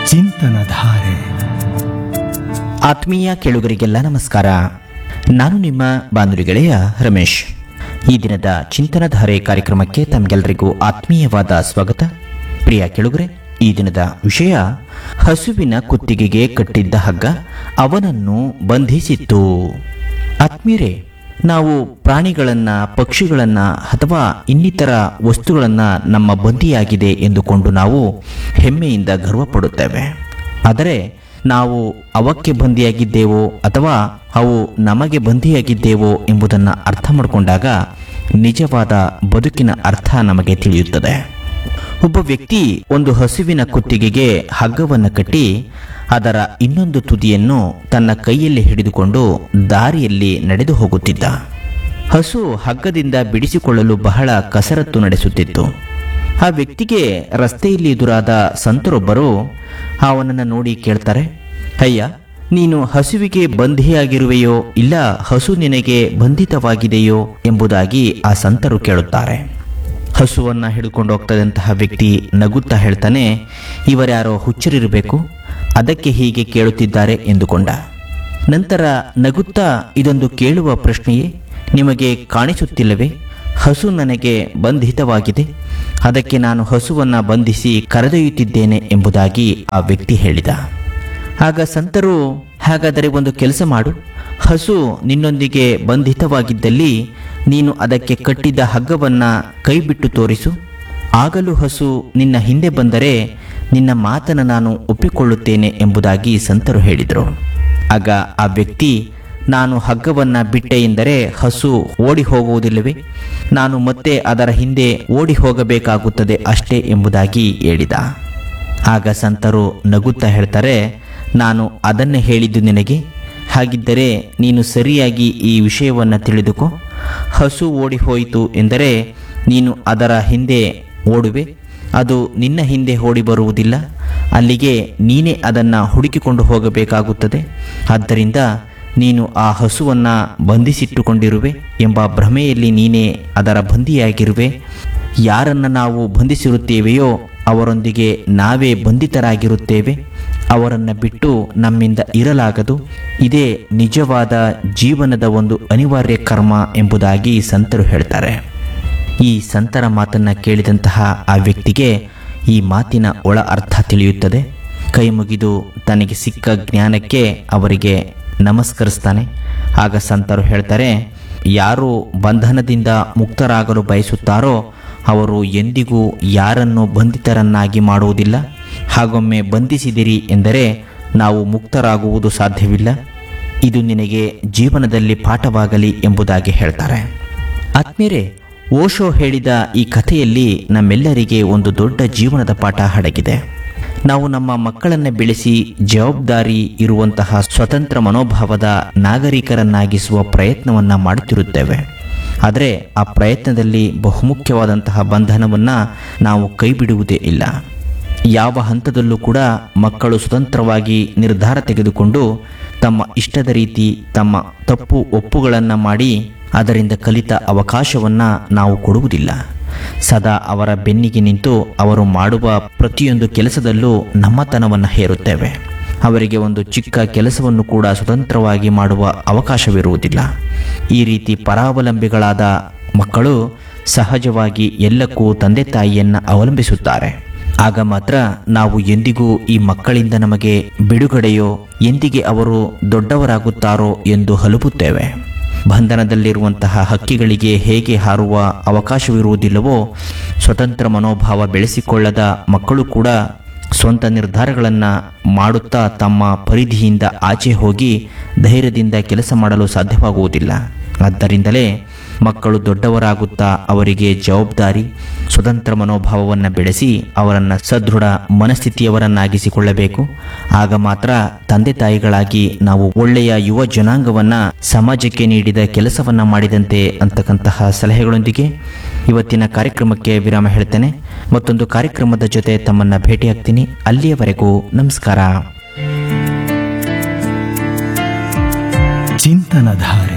ಚಿಂತನ ಧಾರೆ ಆತ್ಮೀಯ ಕೇಳುಗರಿಗೆಲ್ಲ ನಮಸ್ಕಾರ ನಾನು ನಿಮ್ಮ ಬಾನುಲಿ ಗೆಳೆಯ ರಮೇಶ್ ಈ ದಿನದ ಚಿಂತನಧಾರೆ ಕಾರ್ಯಕ್ರಮಕ್ಕೆ ತಮಗೆಲ್ಲರಿಗೂ ಆತ್ಮೀಯವಾದ ಸ್ವಾಗತ ಪ್ರಿಯ ಕೇಳುಗರೆ ಈ ದಿನದ ವಿಷಯ ಹಸುವಿನ ಕುತ್ತಿಗೆಗೆ ಕಟ್ಟಿದ್ದ ಹಗ್ಗ ಅವನನ್ನು ಬಂಧಿಸಿತ್ತು ಆತ್ಮೀಯರೇ ನಾವು ಪ್ರಾಣಿಗಳನ್ನ ಪಕ್ಷಿಗಳನ್ನ ಅಥವಾ ಇನ್ನಿತರ ವಸ್ತುಗಳನ್ನ ನಮ್ಮ ಬಂದಿಯಾಗಿದೆ ಎಂದುಕೊಂಡು ನಾವು ಹೆಮ್ಮೆಯಿಂದ ಗರ್ವಪಡುತ್ತೇವೆ ಆದರೆ ನಾವು ಅವಕ್ಕೆ ಬಂದಿಯಾಗಿದ್ದೇವೋ ಅಥವಾ ಅವು ನಮಗೆ ಬಂದಿಯಾಗಿದ್ದೇವೋ ಎಂಬುದನ್ನು ಅರ್ಥ ಮಾಡಿಕೊಂಡಾಗ ನಿಜವಾದ ಬದುಕಿನ ಅರ್ಥ ನಮಗೆ ತಿಳಿಯುತ್ತದೆ ಒಬ್ಬ ವ್ಯಕ್ತಿ ಒಂದು ಹಸುವಿನ ಕುತ್ತಿಗೆಗೆ ಹಗ್ಗವನ್ನು ಕಟ್ಟಿ ಅದರ ಇನ್ನೊಂದು ತುದಿಯನ್ನು ತನ್ನ ಕೈಯಲ್ಲಿ ಹಿಡಿದುಕೊಂಡು ದಾರಿಯಲ್ಲಿ ನಡೆದು ಹೋಗುತ್ತಿದ್ದ ಹಸು ಹಗ್ಗದಿಂದ ಬಿಡಿಸಿಕೊಳ್ಳಲು ಬಹಳ ಕಸರತ್ತು ನಡೆಸುತ್ತಿತ್ತು ಆ ವ್ಯಕ್ತಿಗೆ ರಸ್ತೆಯಲ್ಲಿ ಎದುರಾದ ಸಂತರೊಬ್ಬರು ಅವನನ್ನು ನೋಡಿ ಕೇಳ್ತಾರೆ ಅಯ್ಯ ನೀನು ಹಸುವಿಗೆ ಬಂಧಿಯಾಗಿರುವೆಯೋ ಇಲ್ಲ ಹಸು ನಿನಗೆ ಬಂಧಿತವಾಗಿದೆಯೋ ಎಂಬುದಾಗಿ ಆ ಸಂತರು ಕೇಳುತ್ತಾರೆ ಹಸುವನ್ನ ಹಿಡ್ಕೊಂಡು ಹೋಗ್ತದಂತಹ ವ್ಯಕ್ತಿ ನಗುತ್ತಾ ಹೇಳ್ತಾನೆ ಇವರ್ಯಾರೋ ಹುಚ್ಚರಿರಬೇಕು ಅದಕ್ಕೆ ಹೀಗೆ ಕೇಳುತ್ತಿದ್ದಾರೆ ಎಂದುಕೊಂಡ ನಂತರ ನಗುತ್ತಾ ಇದೊಂದು ಕೇಳುವ ಪ್ರಶ್ನೆಯೇ ನಿಮಗೆ ಕಾಣಿಸುತ್ತಿಲ್ಲವೇ ಹಸು ನನಗೆ ಬಂಧಿತವಾಗಿದೆ ಅದಕ್ಕೆ ನಾನು ಹಸುವನ್ನ ಬಂಧಿಸಿ ಕರೆದೊಯ್ಯುತ್ತಿದ್ದೇನೆ ಎಂಬುದಾಗಿ ಆ ವ್ಯಕ್ತಿ ಹೇಳಿದ ಆಗ ಸಂತರು ಹಾಗಾದರೆ ಒಂದು ಕೆಲಸ ಮಾಡು ಹಸು ನಿನ್ನೊಂದಿಗೆ ಬಂಧಿತವಾಗಿದ್ದಲ್ಲಿ ನೀನು ಅದಕ್ಕೆ ಕಟ್ಟಿದ್ದ ಹಗ್ಗವನ್ನ ಕೈಬಿಟ್ಟು ತೋರಿಸು ಆಗಲೂ ಹಸು ನಿನ್ನ ಹಿಂದೆ ಬಂದರೆ ನಿನ್ನ ಮಾತನ್ನು ನಾನು ಒಪ್ಪಿಕೊಳ್ಳುತ್ತೇನೆ ಎಂಬುದಾಗಿ ಸಂತರು ಹೇಳಿದರು ಆಗ ಆ ವ್ಯಕ್ತಿ ನಾನು ಹಗ್ಗವನ್ನ ಬಿಟ್ಟೆ ಎಂದರೆ ಹಸು ಓಡಿ ಹೋಗುವುದಿಲ್ಲವೇ ನಾನು ಮತ್ತೆ ಅದರ ಹಿಂದೆ ಓಡಿ ಹೋಗಬೇಕಾಗುತ್ತದೆ ಅಷ್ಟೇ ಎಂಬುದಾಗಿ ಹೇಳಿದ ಆಗ ಸಂತರು ನಗುತ್ತಾ ಹೇಳ್ತಾರೆ ನಾನು ಅದನ್ನೇ ಹೇಳಿದ್ದು ನಿನಗೆ ಹಾಗಿದ್ದರೆ ನೀನು ಸರಿಯಾಗಿ ಈ ವಿಷಯವನ್ನು ತಿಳಿದುಕೋ ಹಸು ಓಡಿ ಹೋಯಿತು ಎಂದರೆ ನೀನು ಅದರ ಹಿಂದೆ ಓಡುವೆ ಅದು ನಿನ್ನ ಹಿಂದೆ ಓಡಿ ಬರುವುದಿಲ್ಲ ಅಲ್ಲಿಗೆ ನೀನೇ ಅದನ್ನು ಹುಡುಕಿಕೊಂಡು ಹೋಗಬೇಕಾಗುತ್ತದೆ ಆದ್ದರಿಂದ ನೀನು ಆ ಹಸುವನ್ನು ಬಂಧಿಸಿಟ್ಟುಕೊಂಡಿರುವೆ ಎಂಬ ಭ್ರಮೆಯಲ್ಲಿ ನೀನೇ ಅದರ ಬಂದಿಯಾಗಿರುವೆ ಯಾರನ್ನು ನಾವು ಬಂಧಿಸಿರುತ್ತೇವೆಯೋ ಅವರೊಂದಿಗೆ ನಾವೇ ಬಂಧಿತರಾಗಿರುತ್ತೇವೆ ಅವರನ್ನು ಬಿಟ್ಟು ನಮ್ಮಿಂದ ಇರಲಾಗದು ಇದೇ ನಿಜವಾದ ಜೀವನದ ಒಂದು ಅನಿವಾರ್ಯ ಕರ್ಮ ಎಂಬುದಾಗಿ ಸಂತರು ಹೇಳ್ತಾರೆ ಈ ಸಂತರ ಮಾತನ್ನು ಕೇಳಿದಂತಹ ಆ ವ್ಯಕ್ತಿಗೆ ಈ ಮಾತಿನ ಒಳ ಅರ್ಥ ತಿಳಿಯುತ್ತದೆ ಕೈ ಮುಗಿದು ತನಗೆ ಸಿಕ್ಕ ಜ್ಞಾನಕ್ಕೆ ಅವರಿಗೆ ನಮಸ್ಕರಿಸ್ತಾನೆ ಆಗ ಸಂತರು ಹೇಳ್ತಾರೆ ಯಾರು ಬಂಧನದಿಂದ ಮುಕ್ತರಾಗಲು ಬಯಸುತ್ತಾರೋ ಅವರು ಎಂದಿಗೂ ಯಾರನ್ನು ಬಂಧಿತರನ್ನಾಗಿ ಮಾಡುವುದಿಲ್ಲ ಹಾಗೊಮ್ಮೆ ಬಂಧಿಸಿದಿರಿ ಎಂದರೆ ನಾವು ಮುಕ್ತರಾಗುವುದು ಸಾಧ್ಯವಿಲ್ಲ ಇದು ನಿನಗೆ ಜೀವನದಲ್ಲಿ ಪಾಠವಾಗಲಿ ಎಂಬುದಾಗಿ ಹೇಳ್ತಾರೆ ಆತ್ಮೀಯರೇ ಓಶೋ ಹೇಳಿದ ಈ ಕಥೆಯಲ್ಲಿ ನಮ್ಮೆಲ್ಲರಿಗೆ ಒಂದು ದೊಡ್ಡ ಜೀವನದ ಪಾಠ ಅಡಗಿದೆ ನಾವು ನಮ್ಮ ಮಕ್ಕಳನ್ನು ಬೆಳೆಸಿ ಜವಾಬ್ದಾರಿ ಇರುವಂತಹ ಸ್ವತಂತ್ರ ಮನೋಭಾವದ ನಾಗರಿಕರನ್ನಾಗಿಸುವ ಪ್ರಯತ್ನವನ್ನು ಮಾಡುತ್ತಿರುತ್ತೇವೆ ಆದರೆ ಆ ಪ್ರಯತ್ನದಲ್ಲಿ ಬಹುಮುಖ್ಯವಾದಂತಹ ಬಂಧನವನ್ನು ನಾವು ಕೈಬಿಡುವುದೇ ಇಲ್ಲ ಯಾವ ಹಂತದಲ್ಲೂ ಕೂಡ ಮಕ್ಕಳು ಸ್ವತಂತ್ರವಾಗಿ ನಿರ್ಧಾರ ತೆಗೆದುಕೊಂಡು ತಮ್ಮ ಇಷ್ಟದ ರೀತಿ ತಮ್ಮ ತಪ್ಪು ಒಪ್ಪುಗಳನ್ನು ಮಾಡಿ ಅದರಿಂದ ಕಲಿತ ಅವಕಾಶವನ್ನು ನಾವು ಕೊಡುವುದಿಲ್ಲ ಸದಾ ಅವರ ಬೆನ್ನಿಗೆ ನಿಂತು ಅವರು ಮಾಡುವ ಪ್ರತಿಯೊಂದು ಕೆಲಸದಲ್ಲೂ ನಮ್ಮತನವನ್ನು ಹೇರುತ್ತೇವೆ ಅವರಿಗೆ ಒಂದು ಚಿಕ್ಕ ಕೆಲಸವನ್ನು ಕೂಡ ಸ್ವತಂತ್ರವಾಗಿ ಮಾಡುವ ಅವಕಾಶವಿರುವುದಿಲ್ಲ ಈ ರೀತಿ ಪರಾವಲಂಬಿಗಳಾದ ಮಕ್ಕಳು ಸಹಜವಾಗಿ ಎಲ್ಲಕ್ಕೂ ತಂದೆ ತಾಯಿಯನ್ನು ಅವಲಂಬಿಸುತ್ತಾರೆ ಆಗ ಮಾತ್ರ ನಾವು ಎಂದಿಗೂ ಈ ಮಕ್ಕಳಿಂದ ನಮಗೆ ಬಿಡುಗಡೆಯೋ ಎಂದಿಗೆ ಅವರು ದೊಡ್ಡವರಾಗುತ್ತಾರೋ ಎಂದು ಹಲುಬುತ್ತೇವೆ ಬಂಧನದಲ್ಲಿರುವಂತಹ ಹಕ್ಕಿಗಳಿಗೆ ಹೇಗೆ ಹಾರುವ ಅವಕಾಶವಿರುವುದಿಲ್ಲವೋ ಸ್ವತಂತ್ರ ಮನೋಭಾವ ಬೆಳೆಸಿಕೊಳ್ಳದ ಮಕ್ಕಳು ಕೂಡ ಸ್ವಂತ ನಿರ್ಧಾರಗಳನ್ನು ಮಾಡುತ್ತಾ ತಮ್ಮ ಪರಿಧಿಯಿಂದ ಆಚೆ ಹೋಗಿ ಧೈರ್ಯದಿಂದ ಕೆಲಸ ಮಾಡಲು ಸಾಧ್ಯವಾಗುವುದಿಲ್ಲ ಆದ್ದರಿಂದಲೇ ಮಕ್ಕಳು ದೊಡ್ಡವರಾಗುತ್ತಾ ಅವರಿಗೆ ಜವಾಬ್ದಾರಿ ಸ್ವತಂತ್ರ ಮನೋಭಾವವನ್ನು ಬೆಳೆಸಿ ಅವರನ್ನು ಸದೃಢ ಮನಸ್ಥಿತಿಯವರನ್ನಾಗಿಸಿಕೊಳ್ಳಬೇಕು ಆಗ ಮಾತ್ರ ತಂದೆ ತಾಯಿಗಳಾಗಿ ನಾವು ಒಳ್ಳೆಯ ಯುವ ಜನಾಂಗವನ್ನು ಸಮಾಜಕ್ಕೆ ನೀಡಿದ ಕೆಲಸವನ್ನು ಮಾಡಿದಂತೆ ಅಂತಕ್ಕಂತಹ ಸಲಹೆಗಳೊಂದಿಗೆ ಇವತ್ತಿನ ಕಾರ್ಯಕ್ರಮಕ್ಕೆ ವಿರಾಮ ಹೇಳ್ತೇನೆ ಮತ್ತೊಂದು ಕಾರ್ಯಕ್ರಮದ ಜೊತೆ ತಮ್ಮನ್ನು ಭೇಟಿಯಾಗ್ತೀನಿ ಅಲ್ಲಿಯವರೆಗೂ ನಮಸ್ಕಾರ ಚಿಂತನ ಧಾರೆ